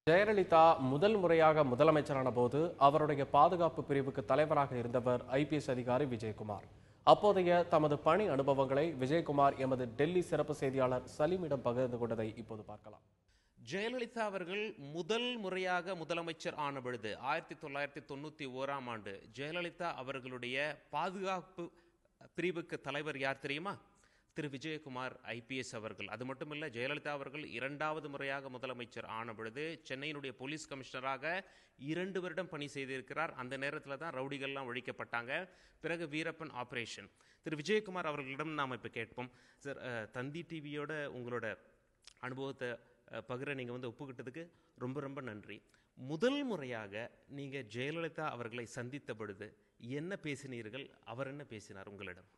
ஜெயலலிதா முதல் முறையாக முதலமைச்சரான போது அவருடைய பாதுகாப்பு பிரிவுக்கு தலைவராக இருந்தவர் ஐபிஎஸ் அதிகாரி விஜயகுமார் அப்போதைய தமது பணி அனுபவங்களை விஜயகுமார் எமது டெல்லி சிறப்பு செய்தியாளர் சலீமிடம் பகிர்ந்து கொண்டதை இப்போது பார்க்கலாம் ஜெயலலிதா அவர்கள் முதல் முறையாக முதலமைச்சர் ஆன பொழுது ஆயிரத்தி தொள்ளாயிரத்தி தொண்ணூற்றி ஓராம் ஆண்டு ஜெயலலிதா அவர்களுடைய பாதுகாப்பு பிரிவுக்கு தலைவர் யார் தெரியுமா திரு விஜயகுமார் ஐபிஎஸ் அவர்கள் அது மட்டுமல்ல ஜெயலலிதா அவர்கள் இரண்டாவது முறையாக முதலமைச்சர் ஆன பொழுது சென்னையினுடைய போலீஸ் கமிஷனராக இரண்டு வருடம் பணி செய்திருக்கிறார் அந்த நேரத்தில் தான் ரவுடிகள்லாம் ஒழிக்கப்பட்டாங்க பிறகு வீரப்பன் ஆபரேஷன் திரு விஜயகுமார் அவர்களிடம் நாம் இப்போ கேட்போம் சார் அஹ், தந்தி டிவியோட உங்களோட அனுபவத்தை அஹ், பகிர நீங்கள் வந்து ஒப்புக்கிட்டதுக்கு ரொம்ப ரொம்ப நன்றி முதல் முறையாக நீங்கள் ஜெயலலிதா அவர்களை சந்தித்த பொழுது என்ன பேசினீர்கள் அவர் என்ன பேசினார் உங்களிடம்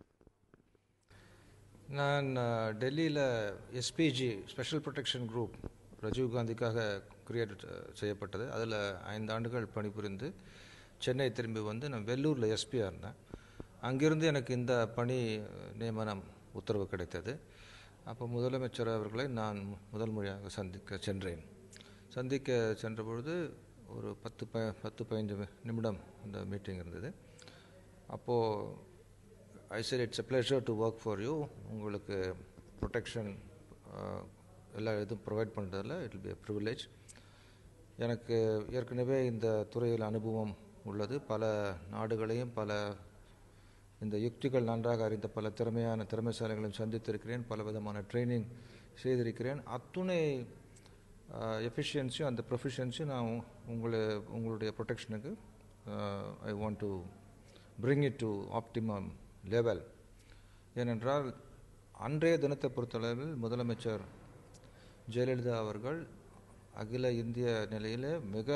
நான் டெல்லியில் SPG special protection group Rajiv காந்திக்காக கிரியேட் செய்யப்பட்டது அதில் ஐந்து ஆண்டுகள் பணிபுரிந்து சென்னை திரும்பி வந்து நான் வெள்ளூரில் எஸ்பியாக இருந்தேன் அங்கிருந்து எனக்கு இந்த பணி நியமனம் உத்தரவு கிடைத்தது அப்போ முதலமைச்சர் அவர்களை நான் முதல் முறையாக சந்திக்க சென்றேன் சந்திக்க சென்ற பொழுது ஒரு பத்து ப பத்து பதினஞ்சு நிமிடம் இந்த மீட்டிங் இருந்தது அப்போது I said it's a pleasure to work for you உங்களுக்கு ப்ரொடெக்ஷன் எல்லா இதுவும் ப்ரொவைட் பண்ணுறதில் it will be a privilege எனக்கு ஏற்கனவே இந்த துறையில் அனுபவம் உள்ளது பல நாடுகளையும் பல இந்த யுக்திகள் நன்றாக அறிந்த பல திறமையான திறமைசாலிகளையும் சந்தித்திருக்கிறேன் பல விதமான ட்ரைனிங் செய்திருக்கிறேன் அத்துணை எஃபிஷியன்சியும் அந்த ப்ரொஃபிஷியன்சியும் நான் உ- உங்களை உங்களுடைய ப்ரொடெக்ஷனுக்கு I want to bring it to optimum level ஏனென்றால் அன்றைய தினத்தை பொறுத்தளவில் முதலமைச்சர் ஜெயலலிதா அவர்கள் அகில இந்திய நிலையில் மிக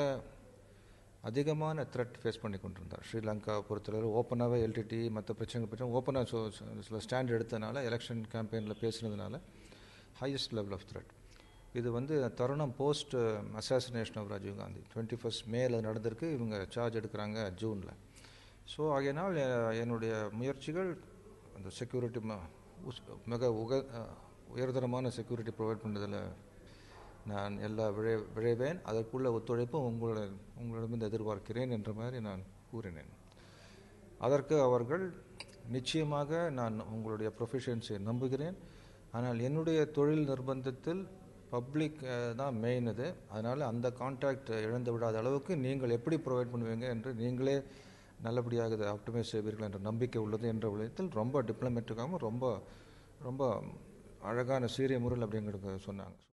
அதிகமான த்ரெட் ஃபேஸ் பண்ணி கொண்டிருந்தார் ஸ்ரீலங்கா பொறுத்தளவு ஓப்பனாகவே எல்டிடி மற்ற பிரச்சனைகள் பற்றி ஓப்பனாக சில ஸ்டாண்ட் எடுத்தனால எலெக்ஷன் கேம்பெயினில் பேசினதுனால ஹையஸ்ட் லெவல் ஆஃப் த்ரெட் இது வந்து தருணம் post assassination of Rajiv Gandhi twenty first மேல நடந்திருக்கு இவங்க சார்ஜ் எடுக்கிறாங்க ஜூனில் ஸோ ஆகையினால் எ- என்னுடைய முயற்சிகள் அந்த செக்யூரிட்டி மிக உக அஹ், உயர்தரமான செக்யூரிட்டி ப்ரொவைட் பண்ணுறதில் நான் எல்லா விழை விழைவேன் அதற்குள்ள ஒத்துழைப்பும் உங்களோட உங்களிடமிருந்து எதிர்பார்க்கிறேன் என்ற மாதிரி நான் கூறினேன் அதற்கு அவர்கள் நிச்சயமாக நான் உங்களுடைய ப்ரொஃபிஷியன்சியை நம்புகிறேன் ஆனால் என்னுடைய தொழில் நிர்பந்தத்தில் பப்ளிக் தான் மெயின் இது அதனால் அந்த கான்ட்ராக்ட் இழந்து விடாத அளவுக்கு நீங்கள் எப்படி ப்ரொவைட் பண்ணுவீங்க என்று நீங்களே நல்லபடியாக இதை ஆப்டிமைஸ் செய்வீர்கள் என்ற நம்பிக்கை உள்ளது என்ற விதத்தில் ரொம்ப டிப்ளமேட்டிக்காகவும் ரொம்ப ரொம்ப அழகான சீரிய முறையில் அப்படிங்கிறது சொன்னாங்க